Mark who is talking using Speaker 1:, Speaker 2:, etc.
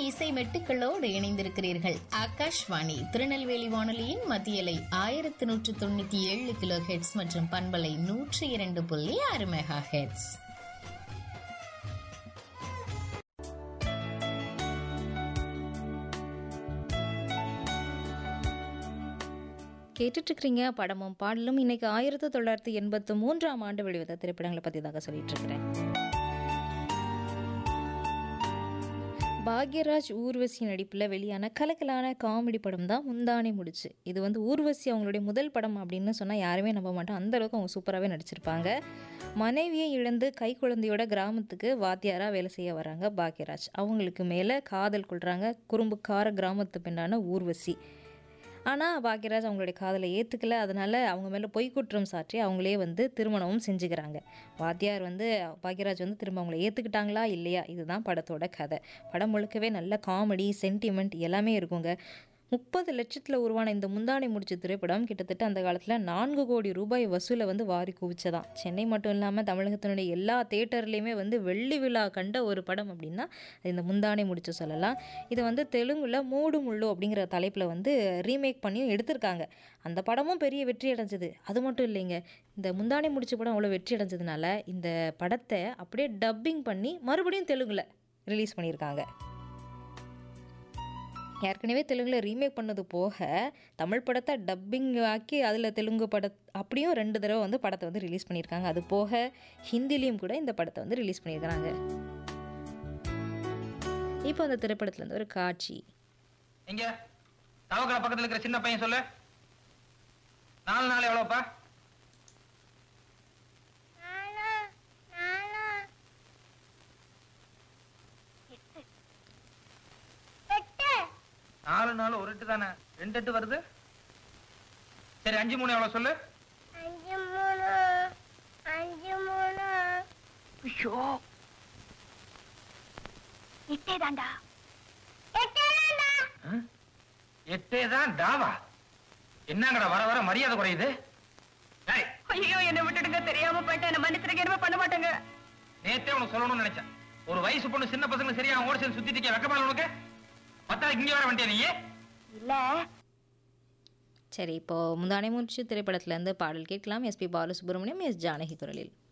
Speaker 1: இசை மெட்டுக்களோடு இணைந்திருக்கிறீர்கள் ஆகாஷ்வாணி திருநெல்வேலி வானொலியின் மத்தியலை ஆயிரத்தி நூற்று தொண்ணூத்தி ஏழு கிலோ ஹெட்ஸ் மற்றும் பண்பலை நூற்றி இரண்டு புள்ளி ஆறு மெகா ஹெட்ஸ்
Speaker 2: கேட்டுட்டு இருக்கிறீங்க படமும் பாடலும் இன்னைக்கு ஆயிரத்தி தொள்ளாயிரத்தி எண்பத்தி மூன்றாம் ஆண்டு வெளிவந்த திரைப்படங்களை பற்றி தாங்க சொல்லிட்டு இருக்கிறேன் பாக்யராஜ் ஊர்வசி நடிப்பில் வெளியான கலக்கலான காமெடி படம் தான் முந்தானி முடிச்சு இது வந்து ஊர்வசி அவங்களுடைய முதல் படம் அப்படின்னு சொன்னால் யாருமே நம்ப மாட்டோம் அந்த அளவுக்கு அவங்க சூப்பராகவே நடிச்சிருப்பாங்க மனைவியை இழந்து கை குழந்தையோட கிராமத்துக்கு வாத்தியாராக வேலை செய்ய வராங்க பாக்யராஜ் அவங்களுக்கு மேலே காதல் கொள்கிறாங்க குறும்புக்கார கிராமத்து பெண்ணான ஊர்வசி ஆனால் பாக்யராஜ் அவங்களுடைய காதலை ஏற்றுக்கல அதனால் அவங்க மேலே பொய்க்குற்றம் சாற்றி அவங்களே வந்து திருமணமும் செஞ்சுக்கிறாங்க வாத்தியார் வந்து பாக்யராஜ் வந்து திரும்ப அவங்கள ஏற்றுக்கிட்டாங்களா இல்லையா இதுதான் படத்தோட கதை படம் முழுக்கவே நல்ல காமெடி சென்டிமெண்ட் எல்லாமே இருக்குங்க முப்பது லட்சத்தில் உருவான இந்த முந்தானை முடிச்ச திரைப்படம் கிட்டத்தட்ட அந்த காலத்தில் நான்கு கோடி ரூபாய் வசூலை வந்து வாரி குவிச்சதான் சென்னை மட்டும் இல்லாமல் தமிழகத்தினுடைய எல்லா தேட்டர்லேயுமே வந்து வெள்ளி விழா கண்ட ஒரு படம் அப்படின்னா அது இந்த முந்தானை முடிச்சு சொல்லலாம் இதை வந்து தெலுங்குல மூடு முள்ளு அப்படிங்கிற தலைப்பில் வந்து ரீமேக் பண்ணியும் எடுத்திருக்காங்க அந்த படமும் பெரிய வெற்றி அடைஞ்சது அது மட்டும் இல்லைங்க இந்த முந்தானை முடிச்ச படம் அவ்வளோ வெற்றி அடைஞ்சதுனால இந்த படத்தை அப்படியே டப்பிங் பண்ணி மறுபடியும் தெலுங்குல ரிலீஸ் பண்ணியிருக்காங்க ஏற்கனவே தெலுங்கில் ரீமேக் பண்ணது போக தமிழ் படத்தை டப்பிங் ஆக்கி அதில் தெலுங்கு பட அப்படியும் ரெண்டு தடவை வந்து படத்தை வந்து ரிலீஸ் பண்ணியிருக்காங்க அது போக ஹிந்திலையும் கூட இந்த படத்தை வந்து ரிலீஸ் பண்ணியிருக்கிறாங்க இப்போ அந்த திரைப்படத்துல இருந்து ஒரு காட்சி
Speaker 3: எங்க தவக்கலை பக்கத்துல இருக்கிற சின்ன பையன் சொல்லு நாலு நாள் எவ்வளவுப்பா நாலு நாள் ஒரு எட்டு தானே ரெண்டு எட்டு வருது சரி அஞ்சு மூணு எவ்வளவு சொல்லு
Speaker 4: அஞ்சு மூணு அஞ்சு மூணு
Speaker 5: ஐயோ இட்டே தாண்டா
Speaker 4: எட்டேதாண்டா
Speaker 3: ஆ? எட்டே தான் டாவா என்னங்கடா வர வர மரியாதை குறையுது டேய்,
Speaker 5: ஐயோ என்ன விட்டுடுங்க தெரியாம போயிட்டேன் என்ன மன்னிச்சிருங்க என்ன பண்ண மாட்டேங்க
Speaker 3: நேத்தே உனக்கு சொல்லணும்னு நினைச்சேன் ஒரு வயசு பொண்ணு சின்ன பசங்க சரியா ஓடி சேர்ந்து சுத்திட்டு இருக்க வெக்கமா உனக்கு பத்தாவது இங்க வர வந்துட்டியா நீ
Speaker 5: இல்ல
Speaker 2: சரி இப்போ முந்தானை முடிச்சு திரைப்படத்துல இருந்து பாடல் கேட்கலாம் எஸ்பி பாலசுப்ரமணியம் எஸ் ஜானகி குரலில்